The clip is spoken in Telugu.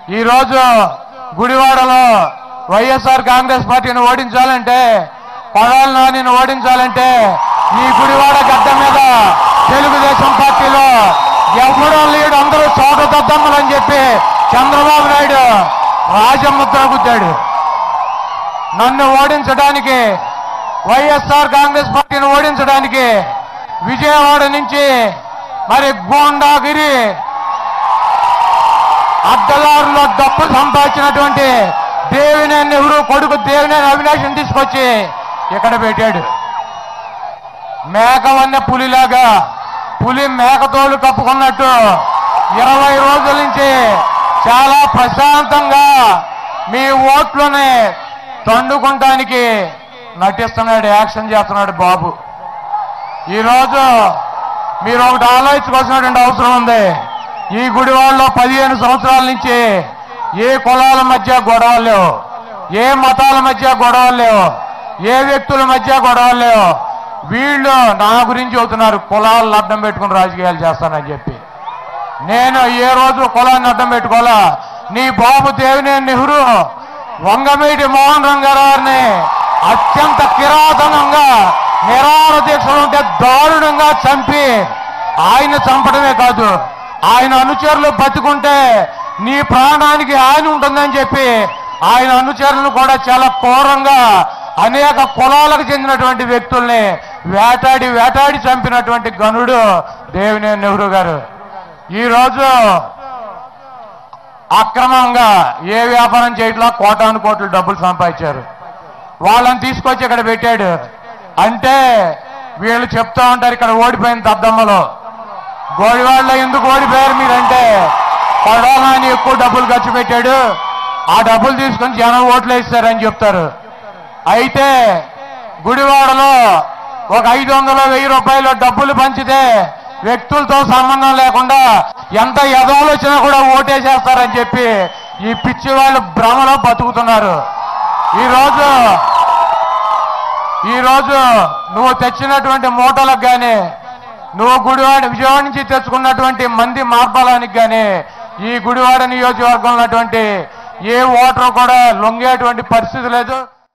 ఈరోజు గుడివాడలో వైఎస్ఆర్ కాంగ్రెస్ పార్టీని ఓడించాలంటే పడాల నానిని ఓడించాలంటే ఈ గుడివాడ గడ్డ మీద తెలుగుదేశం పార్టీలో ఎవడో లేడు అందరూ చోట దద్దమ్మలని చెప్పి చంద్రబాబు నాయుడు రాజముద్ర గుద్దాడు నన్ను ఓడించడానికి వైఎస్ఆర్ కాంగ్రెస్ పార్టీని ఓడించడానికి విజయవాడ నుంచి మరి గోండాగిరి అద్దలారులో డబ్బు సంపాదించినటువంటి దేవినేని నెహ్రూ కొడుకు దేవినేని అవినాశం తీసుకొచ్చి ఇక్కడ పెట్టాడు మేక వన్న పులిలాగా పులి మేకతోలు కప్పుకున్నట్టు ఇరవై రోజుల నుంచి చాలా ప్రశాంతంగా మీ ఓట్లని తండుకుంటానికి నటిస్తున్నాడు యాక్షన్ చేస్తున్నాడు బాబు ఈరోజు మీరు ఒకటి ఆలోచించుకోవాల్సినటువంటి అవసరం ఉంది ఈ గుడివాడలో పదిహేను సంవత్సరాల నుంచి ఏ కులాల మధ్య గొడవలు లేవు ఏ మతాల మధ్య గొడవలు లేవు ఏ వ్యక్తుల మధ్య గొడవలు లేవు వీళ్ళు నా గురించి అవుతున్నారు కులాలను అడ్డం పెట్టుకుని రాజకీయాలు చేస్తానని చెప్పి నేను ఏ రోజు కులాన్ని అడ్డం పెట్టుకోవాలా నీ బాబు దేవినేని నెహ్రూ వంగమీటి మోహన్ రంగారావుని అత్యంత కిరాతనంగా నిరాహార దీక్షలు ఉంటే దారుణంగా చంపి ఆయన చంపడమే కాదు ఆయన అనుచరులు బతుకుంటే నీ ప్రాణానికి ఆయన ఉంటుందని చెప్పి ఆయన అనుచరులను కూడా చాలా ఘోరంగా అనేక కులాలకు చెందినటువంటి వ్యక్తుల్ని వేటాడి వేటాడి చంపినటువంటి గనుడు దేవినేని నెహ్రూ గారు ఈరోజు అక్రమంగా ఏ వ్యాపారం చేయట్లా కోటాను కోట్లు డబ్బులు సంపాదించారు వాళ్ళని తీసుకొచ్చి ఇక్కడ పెట్టాడు అంటే వీళ్ళు చెప్తా ఉంటారు ఇక్కడ ఓడిపోయిన దద్దమ్మలో గోడివాడలో ఎందుకు ఓడిపోయారు మీరంటే పడాలని ఎక్కువ డబ్బులు ఖర్చు పెట్టాడు ఆ డబ్బులు తీసుకొని జనం ఓట్లు వేస్తారని చెప్తారు అయితే గుడివాడలో ఒక ఐదు వందల వెయ్యి రూపాయలు డబ్బులు పంచితే వ్యక్తులతో సంబంధం లేకుండా ఎంత ఎదవలు వచ్చినా కూడా ఓటేసేస్తారని చెప్పి ఈ పిచ్చి వాళ్ళు భ్రమలో బతుకుతున్నారు ఈరోజు ఈరోజు నువ్వు తెచ్చినటువంటి మూటలకు కానీ నువ్వు గుడివాడ విజయవాడ నుంచి తెచ్చుకున్నటువంటి మంది మార్పాలానికి కానీ ఈ గుడివాడ నియోజకవర్గంలో ఉన్నటువంటి ఏ ఓటరు కూడా లొంగేటువంటి పరిస్థితి లేదు